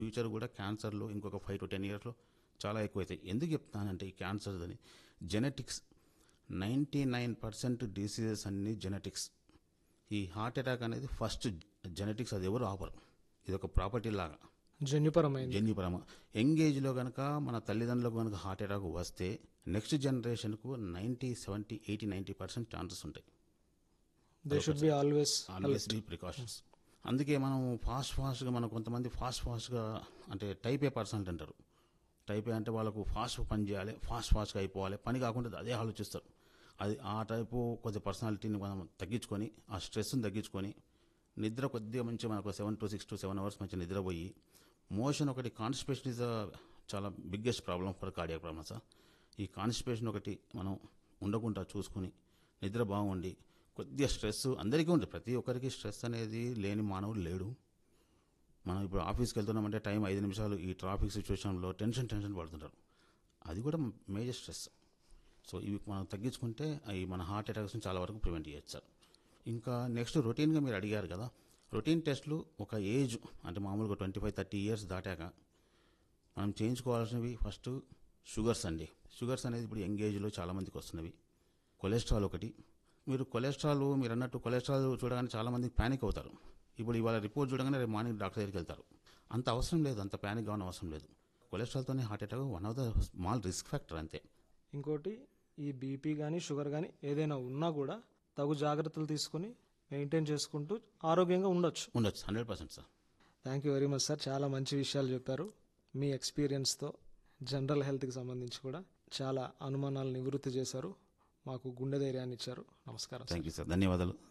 Future కూడా క్యాన్సర్లు ఇంకొక ఫైవ్ టు టెన్ ఇయర్స్లో చాలా ఎక్కువైతాయి ఎందుకు చెప్తానంటే ఈ క్యాన్సర్ అని genetics ninety nine percent diseases అన్ని జెనెటిక్స్ ఈ హార్ట్ అటాక్ అనేది ఫస్ట్ జెనెటిక్స్ అది ఎవరు ఆపరు ఇది ఒక ప్రాపర్టీ లాగా జన్యుపరమైంది జన్యుపరమ యంగ్ ఏజ్లో కనుక మన తల్లిదండ్రులకు కనుక హార్ట్ అటాక్ వస్తే నెక్స్ట్ జనరేషన్కు ninety seventy eighty ninety percent chances ఉంటాయి they should be always always be precautions అందుకే మనం ఫాస్ట్ ఫాస్ట్గా మనం కొంతమంది ఫాస్ట్ ఫాస్ట్గా అంటే టైప్ ఏ పర్సనల్ అంటారు టైప్ ఏ అంటే వాళ్ళకు ఫాస్ట్ పని చేయాలి ఫాస్ట్ ఫాస్ట్గా అయిపోవాలి పని కాకుండా అదే ఆలోచిస్తారు అది ఆ టైపు కొద్ది పర్సనాలిటీని మనం తగ్గించుకొని ఆ స్ట్రెస్ని తగ్గించుకొని నిద్ర కొద్దిగా మంచి మనకు seven to six to seven hours మంచి నిద్రపోయి మోషన్ ఒకటి కాన్స్టిపేషన్ ఇస్ చాలా biggest problem for cardiac problems ఈ కాన్స్టిపేషన్ ఒకటి మనం ఉండకుండా చూసుకుని నిద్ర బాగుండి కొద్దిగా స్ట్రెస్ అందరికీ ఉంటుంది ప్రతి ఒక్కరికి స్ట్రెస్ అనేది లేని మానవుడు లేడు మనం ఇప్పుడు ఆఫీస్కి వెళ్తున్నామంటే టైం ఐదు నిమిషాలు ఈ ట్రాఫిక్ సిచ్యువేషన్లో టెన్షన్ టెన్షన్ పడుతుంటారు అది కూడా మేజర్ స్ట్రెస్ సో ఇవి మనం తగ్గించుకుంటే అవి మన హార్ట్ అటాక్స్ని చాలా వరకు ప్రివెంట్ చేయొచ్చు సార్ ఇంకా నెక్స్ట్ రొటీన్గా మీరు అడిగారు కదా రొటీన్ టెస్ట్లు ఒక ఏజ్ అంటే మామూలుగా ట్వంటీ ఫైవ్ థర్టీ ఇయర్స్ దాటాక మనం చేయించుకోవాల్సినవి ఫస్ట్ షుగర్స్ అండి షుగర్స్ అనేది ఇప్పుడు యంగ్ ఏజ్లో చాలామందికి వస్తున్నవి కొలెస్ట్రాల్ ఒకటి మీరు కొలెస్ట్రాల్ మీరు అన్నట్టు కొలెస్ట్రాల్ చూడగానే చాలామంది ప్యానిక్ అవుతారు ఇప్పుడు ఇవాళ రిపోర్ట్ చూడగానే రేపు మార్నింగ్ డాక్టర్ దగ్గరికి వెళ్తారు అంత అవసరం లేదు అంత ప్యానిక్ కావడం అవసరం లేదు కొలెస్ట్రాల్తోనే heart attack one of the small risk factor అంతే ఇంకోటి ఈ బీపీ కానీ షుగర్ కానీ ఏదైనా ఉన్నా కూడా తగు జాగ్రత్తలు తీసుకుని మెయింటైన్ చేసుకుంటూ ఆరోగ్యంగా ఉండొచ్చు ఉండొచ్చు hundred percent sir thank you very much sir చాలా మంచి విషయాలు చెప్పారు మీ ఎక్స్పీరియన్స్తో జనరల్ హెల్త్కి సంబంధించి కూడా చాలా అనుమానాలు నివృత్తి చేశారు మాకు గుండె ధైర్యాన్ని ఇచ్చారు నమస్కారం సార్. థ్యాంక్ యూ సార్ ధన్యవాదాలు